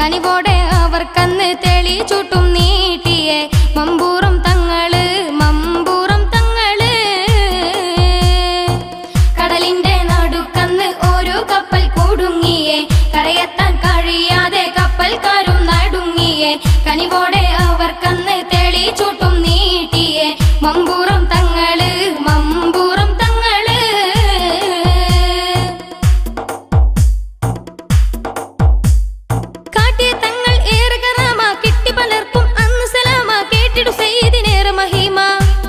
കനിവോടെ അവർക്കന്ന് തെളി ചൂട്ടും നീട്ടിയേ മമ്പൂറും തങ്ങള് മമ്പൂറും തങ്ങള് കടലിന്റെ നടുക്കന്ന് ഒരു കപ്പൽ കുടുങ്ങിയേ കരയെത്താൻ കഴിയാതെ കപ്പൽക്കാരും നടുങ്ങിയേ കനിവോടെ അവർക്കന്ന് തെളി ചൂട്ടും നീട്ടിയേ മമ്പൂറും തങ്ങള് മമ്പൂറും തങ്ങള് കാട്ടിയ തങ്ങൾ ഏറെ കറാമ കിട്ടി പലർക്കും അന്ന് സലാമ കേട്ടിടു സെയ്തിനേറെ മഹിമ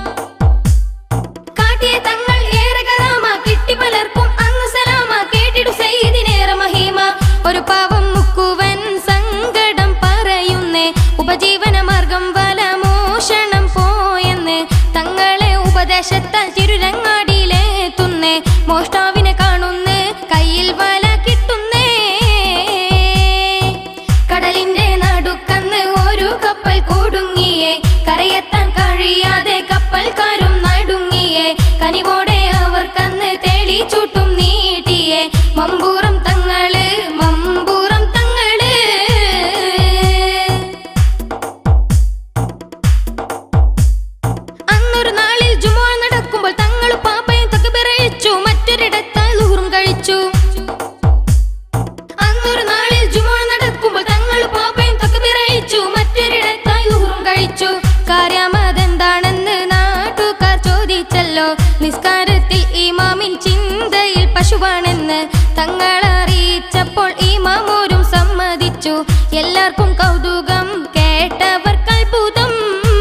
കാട്ടിയ തങ്ങൾ ഏറെ കറാമ കിട്ടി പലർക്കും അന്ന് സലാമ കേട്ടിടു സെയ്തിനേറെ മഹിമ ഒരു പാവം മുക്കുവൻ സങ്കടം പറയുന്നേ ഉപജീവന മാർഗം വല മോഷണം പോയെന്ന് തങ്ങളെ ഉപദേശത്താൽ തിരുരങ്ങാടിയിലെത്തുന്നേ മോഷ്ടാവിനെ കാണുന്നേ കയ്യിൽ വല കിട്ടുന്നേ കടലിന്റെ നടുക്കന്ന് ഒരു കപ്പൽ കുടുങ്ങിയേ കരയെത്താൻ കഴിയാതെ കപ്പൽക്കാരും നടുങ്ങിയേ കനിവോടെ അവർക്കന്ന് തെളി ചൂട്ടും നീട്ടിയേ മമ്പൂറം തങ്ങള് മമ്പൂറം തങ്ങള് അന്നൊരു നാളിൽ ജുമോ നടക്കുമ്പോൾ തങ്ങൾ പാപ്പയും തകബിറയിച്ചു മറ്റൊരിടത്താൽ ഊറും കഴിച്ചു അന്നൊരു നാളിൽ ജുമോ നടക്കുമ്പോൾ തങ്ങൾ പാപ്പയും തകബിറയിച്ചു മറ്റൊരിടത്തായി ഊറും കഴിച്ചു കാര്യമതെന്താണെന്ന് നാട്ടുകാർ ചോദിച്ചല്ലോ നിസ്കാരത്തിൽ ഇമാമിൻ ചിന്തയിൽ പശുവാണെന്ന് തങ്ങൾ അറിയിച്ചപ്പോൾ ഇമാമോരും സമ്മതിച്ചു എല്ലാവർക്കും കൗതുകം കേട്ടവർക്ക് അത്ഭുതം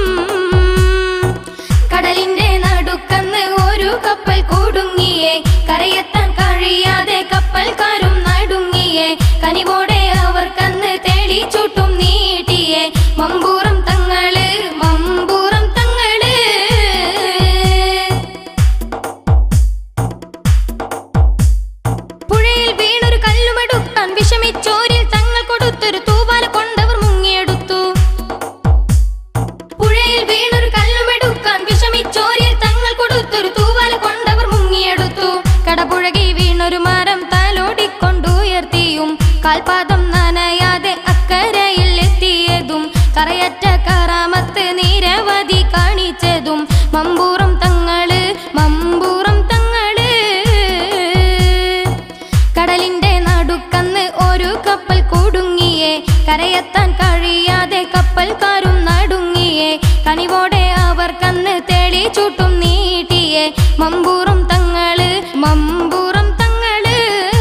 കടലിന്റെ നടുക്കന്ന് ഒരു കപ്പൽ കുടുങ്ങിയേ കരയെത്താൻ കഴിയാതെ കപ്പൽക്കാരും നടുങ്ങിയേ കനിവോടെ അവർക്കന്ന് തെളി ചൂട്ടും നീട്ടിയേ മമ്പൂറും തങ്ങള് മമ്പൂറും തങ്ങള് പുഴയിൽ വീണൊരു കല്ലുമെടുക്കാൻ വിഷമിച്ചോരിൽ തങ്ങൾ കൊടുത്തൊരു തൂവാല കൊണ്ടവർ മുങ്ങിയെടുത്തു പുഴയിൽ വീണൊരു കല്ലുമെടുക്കാൻ വിഷമിച്ചോരിൽ തങ്ങൾ കൊടുത്തൊരു തൂവാല കൊണ്ടവർ മുങ്ങിയെടുത്തു കടപുഴകി വീണൊരു മരം തലോടിക്കൊണ്ടുയർത്തിയും കാൽപാദം നനയാതെ അക്കരയിൽ എത്തിയതും കറയറ്റ കറാമത്ത് നിരവധി കാണിച്ചതും മമ്പൂറും തങ്ങള് മമ്പൂറും തങ്ങള് കടലിന്റെ നടുക്കന്ന് ഒരു കപ്പൽ കുടുങ്ങിയേ കരയെത്താൻ കഴിയാതെ കപ്പൽക്കാരും നടുങ്ങിയേ കനിവോടെ അവർക്കന്ന് തെളി ചൂട്ടും നീട്ടിയേ മമ്പൂറും തങ്ങള് മമ്പൂറും തങ്ങള്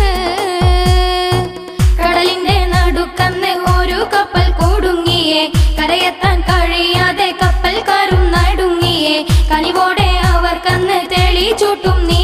കടലിന്റെ നടുക്കന്ന് ഒരു കപ്പൽ കുടുങ്ങിയേ കരയെത്താൻ കഴിയാതെ കപ്പൽക്കാരും നടുങ്ങിയേ കനിവോടെ അവർക്കന്ന് തെളി ചൂട്ടും നീ